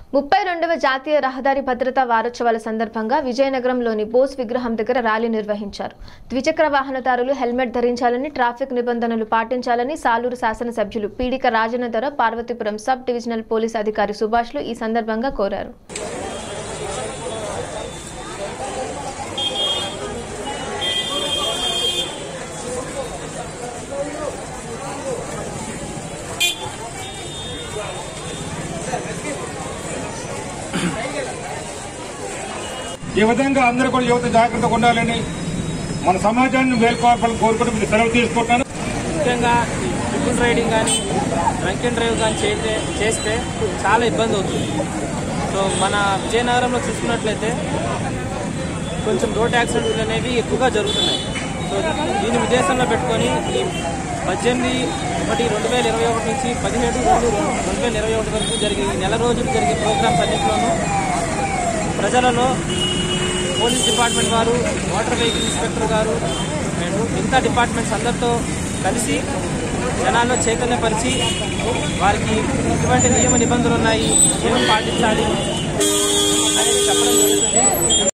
ముప్పై రెండవ జాతీయ రహదారి భద్రతా వారోత్సవాల సందర్భంగా విజయనగరంలోని బోస్ విగ్రహం దగ్గర ర్యాలీ నిర్వహించారు ద్విచక్ర వాహనదారులు హెల్మెట్ ధరించాలని ట్రాఫిక్ నిబంధనలు పాటించాలని సాలూరు శాసనసభ్యులు Peedika Rajanadhara Parvathipuram sub divisional police అధికారి సుభాష్లు ఈ సందర్భంగా కోరారు ఈ విధంగా అందరూ కూడా యువత జాగ్రత్తగా ఉండాలని మన సమాజాన్ని మేల్కోవాలని కోరుకుంటూ మీరు సెలవు తీసుకుంటున్నాను ముఖ్యంగా ఈ ట్రిపుల్ రైడింగ్ కానీ డ్రంక్ అండ్ డ్రైవ్ కానీ చేస్తే చేస్తే చాలా ఇబ్బంది అవుతుంది సో మన విజయనగరంలో చూసుకున్నట్లయితే కొంచెం రోడ్ యాక్సిడెంట్లు అనేవి ఎక్కువగా జరుగుతున్నాయి సో దీని ఉద్దేశంలో పెట్టుకొని ఈ పద్దెనిమిది ఒకటి రెండు వేల ఇరవై ఒకటి నుంచి పదిహేడు రెండు రెండు వేల ఇరవై ఒకటి వరకు జరిగే ఈ నెల రోజులు జరిగే ప్రోగ్రామ్స్ అన్నింటిలోనూ ప్రజలలో పోలీస్ డిపార్ట్మెంట్ వారు మోటార్ వెహికల్ ఇన్స్పెక్టర్ గారు అండ్ మిగతా డిపార్ట్మెంట్స్ అందరితో కలిసి జనాల్లో చైతన్యపరిచి వారికి ఎటువంటి నియమ నిబంధనలు ఉన్నాయి ఏమేమి పాటించాలి అనేది చెప్పడం జరుగుతుంది